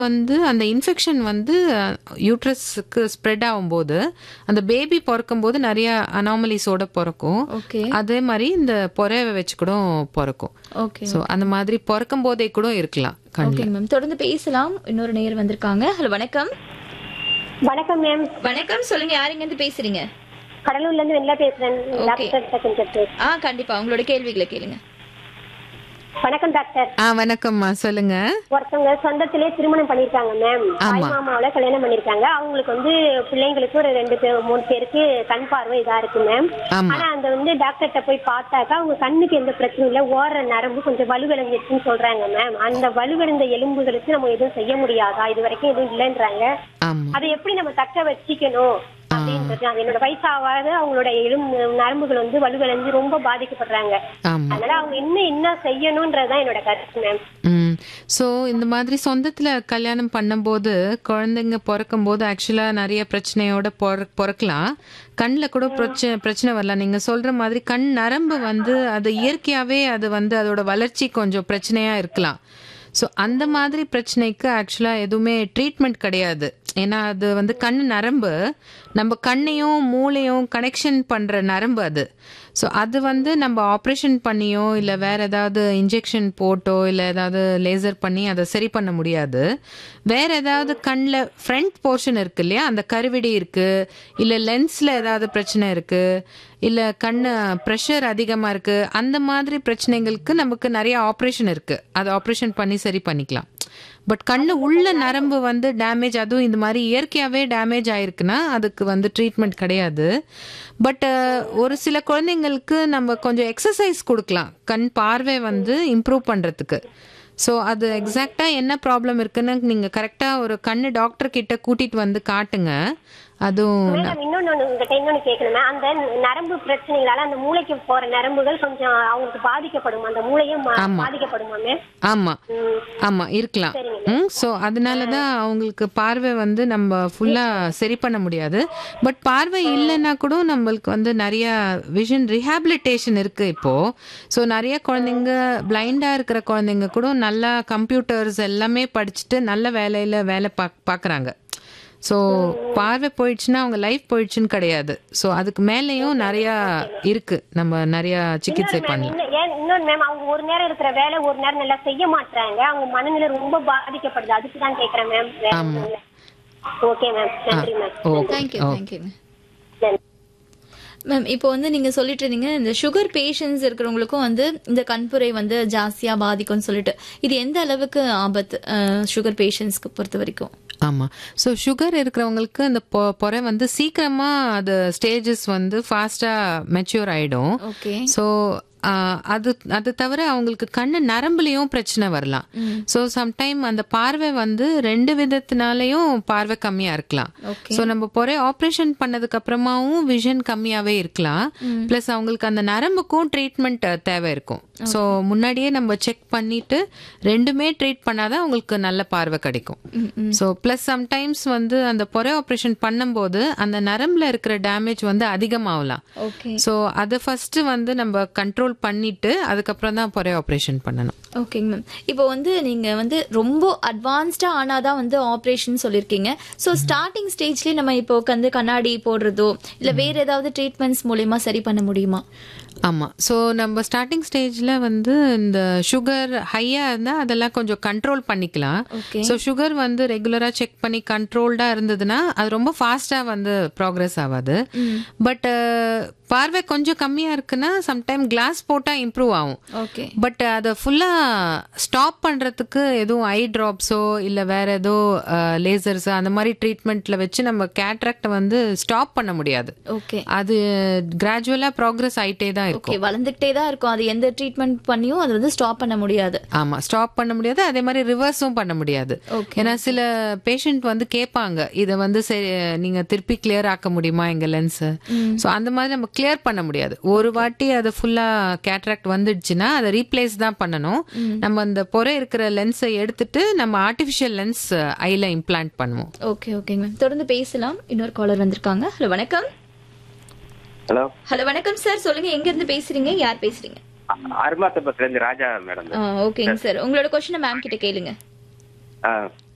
வந்து அந்த இன்ஃபெக்ஷன் வந்து யூட்ரஸ்க்கு ஸ்ப்ரெட் ஆகும்போது அந்த பேபி பிறக்கும்போது நிறைய அனாமலிஸோட பிறக்கும் ஓகே அதே மாதிரி இந்த பொறைவை வச்சு கூட பிறக்கும் ஓகே ஸோ அந்த மாதிரி பிறக்கும் போதே கூட இருக்கலாம் கண்ணில் ஓகே மேம் தொடர்ந்து பேசலாம் இன்னொரு நேயர் வந்திருக்காங்க ஹலோ வணக்கம் வணக்கம் மேம் வணக்கம் சொல்லுங்க யாருங்க இருந்து பேசுறீங்க கடலூர்ல இருந்து வெண்ணிலா பேசுறேன் டாக்டர் செகண்ட் டாக்டர் ஆ கண்டிப்பா உங்களோட கேள்விகளை கேளுங்க வணக்கம் டாக்டர் ஆ வணக்கம்மா சொல்லுங்க ஒருத்தவங்க சொந்தத்திலே திருமணம் பண்ணிருக்காங்க மேம் தாய் மாமாவில கல்யாணம் பண்ணிருக்காங்க அவங்களுக்கு வந்து பிள்ளைங்களுக்கு ஒரு ரெண்டு பேர் மூணு பேருக்கு கண் பார்வை இதா இருக்கு மேம் ஆமா ஆனா அந்த வந்து டாக்டர்கிட்ட போய் பார்த்தாக்கா அவங்க கண்ணுக்கு எந்த பிரச்சனையும் இல்ல ஓடுற நரம்பு கொஞ்சம் வலுவிழந்துச்சுன்னு சொல்றாங்க மேம் அந்த வலுவிழந்த எலும்புகளுக்கு நம்ம எதுவும் செய்ய முடியாதா இது வரைக்கும் எதுவும் இல்லைன்றாங்க ஆமா அதை எப்படி நம்ம தக்க வச்சுக்கணும் அப்படின்றது அது என்னோட வயசாவாத அவங்களோட எலும்பு நரம்புகள் வந்து வலுவிழந்து ரொம்ப பாதிக்கப்படுறாங்க ஆமா அதனால அவங்க இன்னும் என்ன செய்யணும்ன்றதுதான் என்னோட கருத்து மேம் ம் ஸோ இந்த மாதிரி சொந்தத்தில் கல்யாணம் பண்ணும்போது குழந்தைங்க பிறக்கும்போது ஆக்சுவலாக நிறைய பிரச்சனையோட பிற பிறக்கலாம் கண்ணில் கூட பிரச்சனை பிரச்சனை வரலாம் நீங்கள் சொல்கிற மாதிரி கண் நரம்பு வந்து அது இயற்கையாகவே அது வந்து அதோட வளர்ச்சி கொஞ்சம் பிரச்சனையாக இருக்கலாம் ஸோ அந்த மாதிரி பிரச்சனைக்கு ஆக்சுவலாக எதுவுமே ட்ரீட்மெண்ட் கிடையாது ஏன்னா அது வந்து கண் நரம்பு நம்ம கண்ணையும் மூளையும் கனெக்ஷன் பண்ணுற நரம்பு அது ஸோ அது வந்து நம்ம ஆப்ரேஷன் பண்ணியோ இல்லை வேற ஏதாவது இன்ஜெக்ஷன் போட்டோ இல்லை ஏதாவது லேசர் பண்ணி அதை சரி பண்ண முடியாது வேற ஏதாவது கண்ணில் ஃப்ரண்ட் போர்ஷன் இருக்கு இல்லையா அந்த கருவிடி இருக்கு இல்லை லென்ஸில் ஏதாவது பிரச்சனை இருக்கு இல்லை கண் ப்ரெஷர் அதிகமாக இருக்கு அந்த மாதிரி பிரச்சனைகளுக்கு நமக்கு நிறைய ஆப்ரேஷன் இருக்கு அதை ஆப்ரேஷன் பண்ணி சரி பண்ணிக்கலாம் பட் கண்ணு உள்ள நரம்பு வந்து டேமேஜ் அதுவும் இந்த மாதிரி இயற்கையாகவே டேமேஜ் ஆயிருக்குன்னா அதுக்கு வந்து ட்ரீட்மெண்ட் கிடையாது பட் ஒரு சில குழந்தைங்களுக்கு நம்ம கொஞ்சம் எக்ஸசைஸ் கொடுக்கலாம் கண் பார்வை வந்து இம்ப்ரூவ் பண்ணுறதுக்கு ஸோ அது எக்ஸாக்டாக என்ன ப்ராப்ளம் இருக்குன்னு நீங்கள் கரெக்டாக ஒரு கண்ணு டாக்டர் கிட்ட கூட்டிட்டு வந்து காட்டுங்க அதுவும் மேடம் இன்னொன்னு உங்ககிட்ட இன்னொன்னு கேட்கணுமே அந்த நரம்பு பிரச்சனைகளால அந்த மூளைக்கு போற நரம்புகள் கொஞ்சம் அவங்களுக்கு பாதிக்கப்படும் அந்த மூளையும் மா- ஆமா. பாதிக்கப்படுமா மேம் ஆமாம் ஆமாம் இருக்கலாம் ம் ஸோ அதனால தான் அவங்களுக்கு பார்வை வந்து நம்ம ஃபுல்லாக சரி பண்ண முடியாது பட் பார்வை இல்லைன்னா கூட நம்மளுக்கு வந்து நிறைய விஷன் ரிஹாபிலிட்டேஷன் இருக்குது இப்போது ஸோ நிறைய குழந்தைங்க பிளைண்டாக இருக்கிற குழந்தைங்க கூட நல்லா கம்ப்யூட்டர்ஸ் எல்லாமே படிச்சுட்டு நல்ல வேலையில் வேலை பாக் பார்க்குறாங்க ஸோ பார்வை போயிடுச்சுன்னா அவங்க லைஃப் போயிடுச்சுன்னு கிடையாது ஸோ அதுக்கு மேலேயும் நிறையா இருக்குது நம்ம நிறையா சிகிச்சை பண்ணலாம் இன்னும் ஏன் இன்னொன்னு மேம் அவங்க ஒரு நேரம் இருக்கிற வேலை ஒரு நேரம் நல்லா செய்ய மாட்டாங்க அவங்க மனநிலை ரொம்ப பாதிக்கப்படுது அதுக்கு தான் கேக்குறேன் மேம் ஓகே மேம் நன்றி மேம் ஓகே தேங்க்யூ தேங்க்யூ நன்றி மேம் இப்போ வந்து நீங்க சொல்லிட்டு இருந்தீங்க இந்த சுகர் பேஷண்ட்ஸ் இருக்கிறவங்களுக்கும் வந்து இந்த கண்புரை வந்து ஜாஸ்தியா பாதிக்கும்னு சொல்லிட்டு இது எந்த அளவுக்கு ஆபத்து சுகர் பேஷண்ட்ஸ்க்கு பொறுத்த வரைக்கும் ஆமாம் ஸோ சுகர் இருக்கிறவங்களுக்கு அந்த பொ பொறை வந்து சீக்கிரமாக அது ஸ்டேஜஸ் வந்து ஃபாஸ்ட்டாக மெச்சூர் ஆகிடும் ஓகே ஸோ அது அது தவிர அவங்களுக்கு கண்ணு நரம்புலையும் பிரச்சனை வரலாம் ஸோ சம்டைம் அந்த பார்வை வந்து ரெண்டு விதத்தினாலையும் பார்வை கம்மியாக இருக்கலாம் ஓகே ஸோ நம்ம பொறை ஆப்ரேஷன் பண்ணதுக்கு அப்புறமாவும் விஷன் கம்மியாகவே இருக்கலாம் ப்ளஸ் அவங்களுக்கு அந்த நரம்புக்கும் ட்ரீட்மெண்ட் தேவை இருக்கும் ஸோ முன்னாடியே நம்ம செக் பண்ணிட்டு ரெண்டுமே ட்ரீட் பண்ணாதான் அவங்களுக்கு நல்ல பார்வை கிடைக்கும் ஸோ ப்ளஸ் சம்டைம்ஸ் வந்து அந்த பொறை ஆப்ரேஷன் பண்ணும்போது அந்த நரம்புல இருக்கிற டேமேஜ் வந்து அதிகமாகலாம் ஓகே ஸோ அதை ஃபர்ஸ்ட் வந்து நம்ம கண்ட்ரோல் பண்ணிட்டு அதுக்கப்புறம் தான் பொறை ஆப்ரேஷன் பண்ணணும் ஓகேங்க மேம் இப்போ வந்து நீங்க வந்து ரொம்ப அட்வான்ஸ்டா ஆனாதான் வந்து ஆப்ரேஷன் சொல்லியிருக்கீங்க ஸோ ஸ்டார்டிங் ஸ்டேஜ்லயே நம்ம இப்போ வந்து கண்ணாடி போடுறதோ இல்ல வேற ஏதாவது ட்ரீட்மெண்ட்ஸ் மூலியமா சரி பண்ண முடியுமா ஆமாம் ஸோ நம்ம ஸ்டார்டிங் ஸ்டேஜில் வந்து இந்த சுகர் ஹையாக இருந்தால் அதெல்லாம் கொஞ்சம் கண்ட்ரோல் பண்ணிக்கலாம் ஓகே ஸோ சுகர் வந்து ரெகுலராக செக் பண்ணி கண்ட்ரோல்டாக இருந்ததுன்னா அது ரொம்ப ஃபாஸ்ட்டாக வந்து ப்ராக்ரஸ் ஆகாது பட் பார்வை கொஞ்சம் கம்மியாக இருக்குன்னா சம்டைம் கிளாஸ் போட்டால் இம்ப்ரூவ் ஆகும் ஓகே பட் அதை ஃபுல்லாக ஸ்டாப் பண்ணுறதுக்கு எதுவும் ஐ ட்ராப்ஸோ இல்லை வேற ஏதோ லேசர்ஸ் அந்த மாதிரி ட்ரீட்மெண்ட்டில் வச்சு நம்ம கேட்ராக்டை வந்து ஸ்டாப் பண்ண முடியாது ஓகே அது கிராஜுவலாக ப்ராக்ரஸ் ஆயிட்டே தான் இருக்கும் ஓகே வளர்ந்துகிட்டே தான் இருக்கும் அது எந்த ட்ரீட்மெண்ட் பண்ணியும் அது வந்து ஸ்டாப் பண்ண முடியாது ஆமா ஸ்டாப் பண்ண முடியாது அதே மாதிரி ரிவர்ஸும் பண்ண முடியாது Okay. ஏன்னா சில பேஷண்ட் வந்து கேட்பாங்க இதை வந்து சரி நீங்க திருப்பி கிளியர் ஆக்க முடியுமா எங்க லென்ஸ் ஸோ அந்த மாதிரி நம்ம கிளியர் பண்ண முடியாது ஒரு வாட்டி அது ஃபுல்லா கேட்ராக்ட் வந்துடுச்சுன்னா அதை ரீப்ளேஸ் தான் பண்ணணும் நம்ம அந்த பொறை இருக்கிற லென்ஸை எடுத்துட்டு நம்ம ஆர்டிஃபிஷியல் லென்ஸ் ஐல இம்ப்ளான்ட் பண்ணுவோம் ஓகே ஓகேங்க மேம் தொடர்ந்து பேசலாம் இன்னொரு காலர் வந்திருக்காங்க ஹலோ வணக்கம் ஹலோ ஹலோ வணக்கம் சார் சொல்லுங்க எங்க இருந்து பேசுறீங்க யார் பேசுறீங்க அருமாத்தபுரத்துல இருந்து ராஜா மேடம் ஓகேங்க சார் உங்களோட கொஸ்டினை மேம் கிட்ட கேளுங்க ஆ